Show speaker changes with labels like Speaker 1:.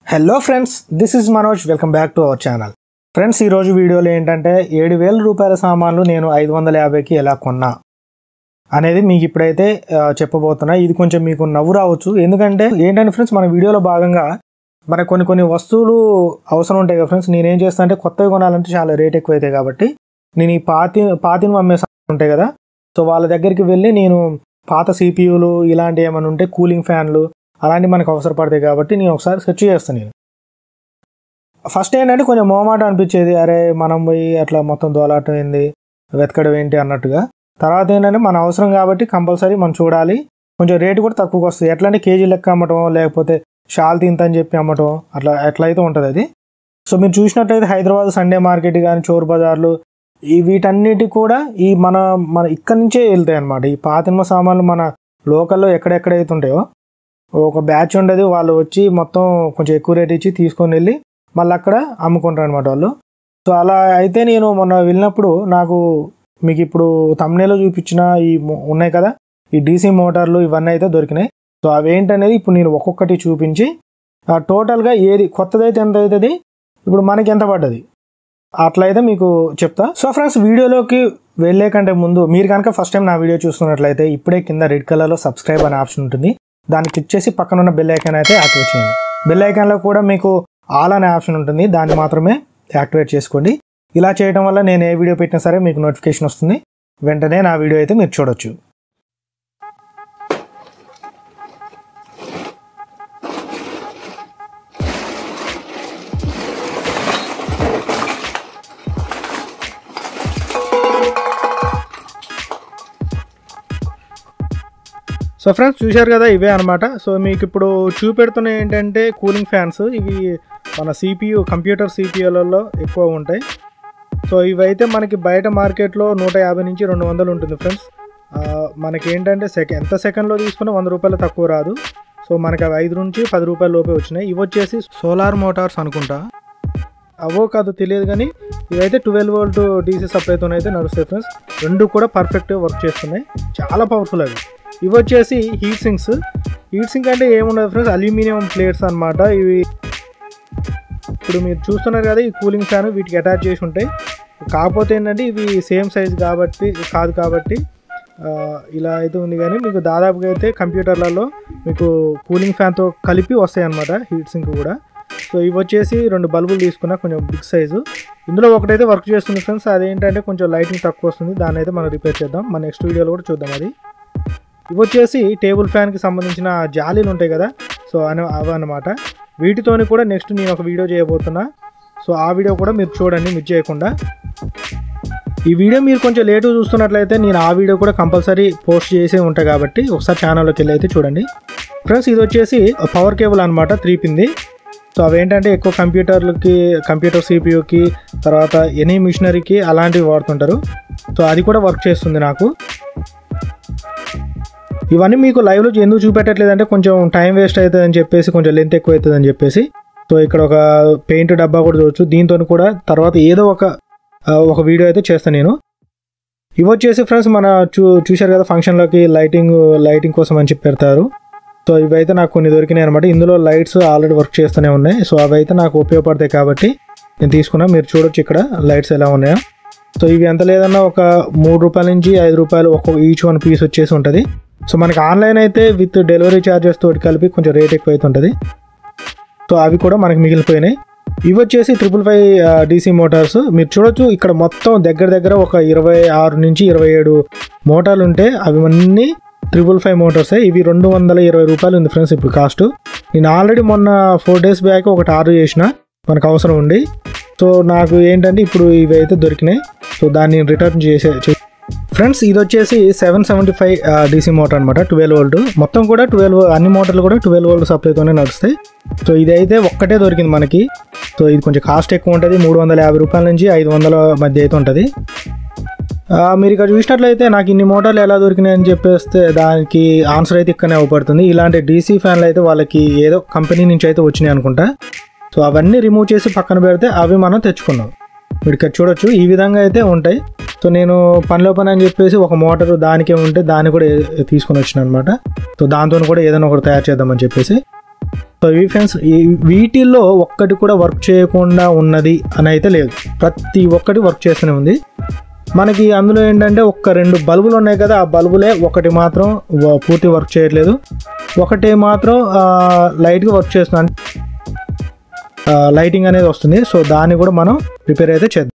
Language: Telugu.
Speaker 1: hello friends this is Manoj welcome back to our channel friends ఈరోజు వీడియోలో ఏంటంటే ఏడు వేల రూపాయల సామాన్లు నేను ఐదు వందల యాభైకి ఎలా కొన్నా అనేది మీకు ఇప్పుడైతే ఆ, చెప్పబోతున్నా ఇది కొంచెం మీకు నవ్వు రావచ్చు ఎందుకంటే ఏంటంటే ఫ్రెండ్స్ మన వీడియోలో భాగంగా మన కొన్ని కొన్ని వస్తువులు అవసరం ఉంటాయి కదా ఫ్రెండ్స్ నేనేం చేస్తాను అంటే కొత్తవి కొనాలంటే చాలా రేట్ ఎక్కువ అవుతాయి కాబట్టి నేను ఈ పాతి పాతిని అమ్మే సామాన్లు ఉంటాయి కదా సో వాళ్ళ దగ్గరికి వెళ్ళి నేను పాత సిపియూలు ఇలాంటి ఏమైనా ఉంటే కూలింగ్ ఫ్యాన్లు అలాంటివి మనకు అవసరపడతాయి కాబట్టి నేను ఒకసారి సెర్చ్ చేస్తాను నేను ఫస్ట్ ఏంటంటే కొంచెం మోమాట అనిపించేది అరే మనం పోయి అట్లా మొత్తం దోలాటం ఏంది వెతకడం ఏంటి అన్నట్టుగా తర్వాత ఏంటంటే మన అవసరం కాబట్టి కంపల్సరీ మనం చూడాలి కొంచెం రేటు కూడా తక్కువకి వస్తుంది ఎట్లా అంటే కేజీ లెక్క అమ్మటం లేకపోతే షాల్ తింత అని చెప్పి అమ్మటం అట్లా ఎట్లా అయితే ఉంటుంది అది సో మీరు చూసినట్టయితే హైదరాబాద్ సండే మార్కెట్ కానీ చోర్ బజార్లు ఈ వీటన్నిటి కూడా ఈ మన మన ఇక్కడి నుంచే వెళ్తాయి అనమాట ఈ పాతిమ సామాన్లు మన లోకల్లో ఎక్కడెక్కడైతే ఉంటాయో ఒక బ్యాచ్ ఉండదు వాళ్ళు వచ్చి మొత్తం కొంచెం ఎక్కువ రేట్ ఇచ్చి తీసుకొని వెళ్ళి మళ్ళీ అక్కడ అమ్ముకుంటారు అనమాట వాళ్ళు సో అలా అయితే నేను మొన్న వెళ్ళినప్పుడు నాకు మీకు ఇప్పుడు తమ్నేలో చూపించిన ఈ మో- ఉన్నాయి కదా ఈ డీసీ మోటార్లు ఇవన్నీ అయితే దొరికినాయి సో అవి ఏంటనేది ఇప్పుడు నేను ఒక్కొక్కటి చూపించి ఆ, టోటల్గా ఏది కొత్తదైతే ఎంత అవుతుంది ఇప్పుడు మనకి ఎంత పడ్డది అట్లయితే మీకు చెప్తా సో ఫ్రెండ్స్ వీడియోలోకి వెళ్ళే కంటే ముందు మీరు కనుక ఫస్ట్ టైం నా వీడియో చూస్తున్నట్లయితే ఇప్పుడే కింద రెడ్ కలర్లో సబ్స్క్రైబ్ అనే ఆప్షన్ ఉంటుంది దాన్ని క్లిక్ చేసి పక్కన ఉన్న బెల్ ఐకాన్ అయితే యాక్టివేట్ చేయండి బెల్ ఐకాన్లో కూడా మీకు ఆల్ అనే ఆప్షన్ ఉంటుంది దాన్ని మాత్రమే యాక్టివేట్ చేసుకోండి ఇలా చేయడం వల్ల నేను ఏ వీడియో పెట్టినా సరే మీకు నోటిఫికేషన్ వస్తుంది వెంటనే నా వీడియో అయితే మీరు చూడొచ్చు సో ఫ్రెండ్స్ చూశారు కదా ఇవే అనమాట సో మీకు ఇప్పుడు చూపెడుతున్న ఏంటంటే కూలింగ్ ఫ్యాన్స్ ఇవి మన సిపియు కంప్యూటర్ సిపియూలలో ఎక్కువ ఉంటాయి సో ఇవైతే మనకి బయట మార్కెట్లో నూట యాభై నుంచి రెండు వందలు ఉంటుంది ఫ్రెండ్స్ ఆ, మనకి ఏంటంటే సెకండ్ ఎంత సెకండ్లో తీసుకున్నా వంద రూపాయలు తక్కువ రాదు సో మనకి అవి ఐదు నుంచి పది రూపాయల లోపే వచ్చినాయి ఇవి వచ్చేసి సోలార్ మోటార్స్ అనుకుంటా అవో కాదు తెలియదు కానీ ఇవైతే ట్వెల్వ్ వోల్ట్ డీసీ సప్లైతో అయితే నడుస్తాయి ఫ్రెండ్స్ రెండు కూడా పర్ఫెక్ట్ వర్క్ చేస్తున్నాయి చాలా పవర్ఫుల్ అవి ఇవి వచ్చేసి హీట్ సింక్స్ హీట్ సింక్ అంటే ఏముండదు ఫ్రెండ్స్ అల్యూమినియం ప్లేట్స్ అన్నమాట ఇవి ఇప్పుడు మీరు చూస్తున్నారు కదా ఈ కూలింగ్ ఫ్యాన్ వీటికి అటాచ్ చేసి ఉంటాయి కాకపోతే ఏంటంటే ఇవి సేమ్ సైజ్ కాబట్టి కాదు కాబట్టి ఆ, ఇలా అయితే ఉంది కానీ మీకు దాదాపుగా అయితే కంప్యూటర్లలో మీకు కూలింగ్ ఫ్యాన్తో కలిపి వస్తాయి అన్నమాట హీట్ సింక్ కూడా సో ఇవి వచ్చేసి రెండు బల్బులు తీసుకున్నా కొంచెం బిగ్ సైజు ఇందులో ఒకటైతే వర్క్ చేస్తుంది ఫ్రెండ్స్ అదేంటంటే కొంచెం లైటింగ్ తక్కువ వస్తుంది దాన్ని అయితే మనం రిపేర్ చేద్దాం మన నెక్స్ట్ వీడియోలో కూడా చూద్దాం అది ఇవి వచ్చేసి టేబుల్ ఫ్యాన్కి సంబంధించిన జాలీలు ఉంటాయి కదా సో అని అవి అనమాట వీటితోని కూడా నెక్స్ట్ నేను ఒక వీడియో చేయబోతున్నా సో ఆ వీడియో కూడా మీరు చూడండి మిస్ చేయకుండా ఈ వీడియో మీరు కొంచెం లేటు చూస్తున్నట్లయితే నేను ఆ వీడియో కూడా కంపల్సరీ పోస్ట్ చేసే ఉంటా కాబట్టి ఒకసారి ఛానల్లోకి వెళ్ళి అయితే చూడండి ఫ్రెండ్స్ ఇది వచ్చేసి పవర్ కేబుల్ అనమాట త్రీ పిన్ది సో అవేంటంటే ఎక్కువ కంప్యూటర్లకి కంప్యూటర్ సిపియూకి తర్వాత ఎనీ మిషనరీకి అలాంటివి వాడుతుంటారు సో అది కూడా వర్క్ చేస్తుంది నాకు ఇవన్నీ మీకు లైవ్లో ఎందుకు చూపెట్టట్లేదు అంటే కొంచెం టైం వేస్ట్ అవుతుంది అని చెప్పేసి కొంచెం లెంత్ ఎక్కువ అవుతుంది అని చెప్పేసి సో ఇక్కడ ఒక పెయింట్ డబ్బా కూడా చూడొచ్చు దీంతో కూడా తర్వాత ఏదో ఒక ఆ, ఒక వీడియో అయితే చేస్తాను నేను ఇవి వచ్చేసి ఫ్రెండ్స్ మన చూ చూశారు కదా ఫంక్షన్లోకి లైటింగ్ లైటింగ్ కోసం అని చెప్పి పెడతారు సో ఇవైతే నాకు కొన్ని దొరికినాయి అనమాట ఇందులో లైట్స్ ఆల్రెడీ వర్క్ చేస్తూనే ఉన్నాయి సో అవి అయితే నాకు ఉపయోగపడతాయి కాబట్టి నేను తీసుకున్నా మీరు చూడొచ్చు ఇక్కడ లైట్స్ ఎలా ఉన్నాయో సో ఇవి ఎంత లేదన్నా ఒక మూడు రూపాయల నుంచి ఐదు రూపాయలు ఒక్కొక్క ఈచ్ వన్ పీస్ వచ్చేసి ఉంటుంది సో మనకి ఆన్లైన్ అయితే విత్ డెలివరీ ఛార్జెస్ తోటి కలిపి కొంచెం రేట్ ఎక్కువ అవుతుంటుంది సో అవి కూడా మనకి మిగిలిపోయినాయి ఇవి వచ్చేసి ట్రిపుల్ ఫైవ్ డీసీ మోటార్స్ మీరు చూడొచ్చు ఇక్కడ మొత్తం దగ్గర దగ్గర ఒక ఇరవై ఆరు నుంచి ఇరవై ఏడు మోటార్లు ఉంటే అవి అన్నీ ట్రిపుల్ ఫైవ్ మోటార్స్ ఇవి రెండు వందల ఇరవై రూపాయలు ఉంది ఫ్రెండ్స్ ఇప్పుడు కాస్ట్ నేను ఆల్రెడీ మొన్న ఫోర్ డేస్ బ్యాక్ ఒకటి ఆర్డర్ చేసిన మనకు అవసరం ఉండి సో నాకు ఏంటంటే ఇప్పుడు ఇవి అయితే దొరికినాయి సో దాన్ని రిటర్న్ చేసే చే- ఫ్రెండ్స్ ఇది వచ్చేసి seven seventy five DC motor అనమాట ట్వెల్వ్ వోల్ట్ మొత్తం కూడా ట్వెల్వ్ అన్ని మోటార్లు కూడా ట్వెల్వ్ వోల్ట్ సప్లైతోనే నడుస్తాయి సో ఇది అయితే ఒక్కటే దొరికింది మనకి సో ఇది కొంచెం కాస్ట్ ఎక్కువ ఉంటుంది మూడు వందల యాభై రూపాయల నుంచి ఐదు వందల మధ్య అయితే ఉంటుంది ఆ, మీరు ఇక్కడ చూసినట్లయితే నాకు ఇన్ని మోటార్లు ఎలా దొరికినాయి అని చెప్పేస్తే దానికి ఆన్సర్ అయితే ఇక్కడనే అవ్వబడుతుంది ఇలాంటి డీసీ ఫ్యాన్లు అయితే వాళ్ళకి ఏదో కంపెనీ నుంచి అయితే వచ్చినాయి అనుకుంటా సో అవన్నీ రిమూవ్ చేసి పక్కన పెడితే అవి మనం తెచ్చుకున్నాం మీరు ఇక్కడ చూడొచ్చు ఈ విధంగా అయితే ఉంటాయి సో నేను పనిలో పని అని చెప్పేసి ఒక మోటార్ దానికే ఉంటే దాన్ని కూడా ఏ- తీసుకొని వచ్చిన అనమాట సో దాంతో కూడా ఏదైనా ఒకటి తయారు చేద్దామని చెప్పేసి సో ఇవి ఫ్రెండ్స్ ఈ- వీటిల్లో ఒక్కటి కూడా వర్క్ చేయకుండా ఉన్నది అని అయితే లేదు ప్రతి ఒక్కటి వర్క్ చేస్తూనే ఉంది మనకి అందులో ఏంటంటే ఒక్క రెండు బల్బులు ఉన్నాయి కదా ఆ బల్బులే ఒకటి మాత్రం వ- పూర్తి వర్క్ చేయట్లేదు ఒకటి మాత్రం ఆ, లైట్గా వర్క్ చేస్తుంది అంటే, ఆ, లైటింగ్ అనేది వస్తుంది సో దాన్ని కూడా మనం రిపేర్ అయితే చేద్దాం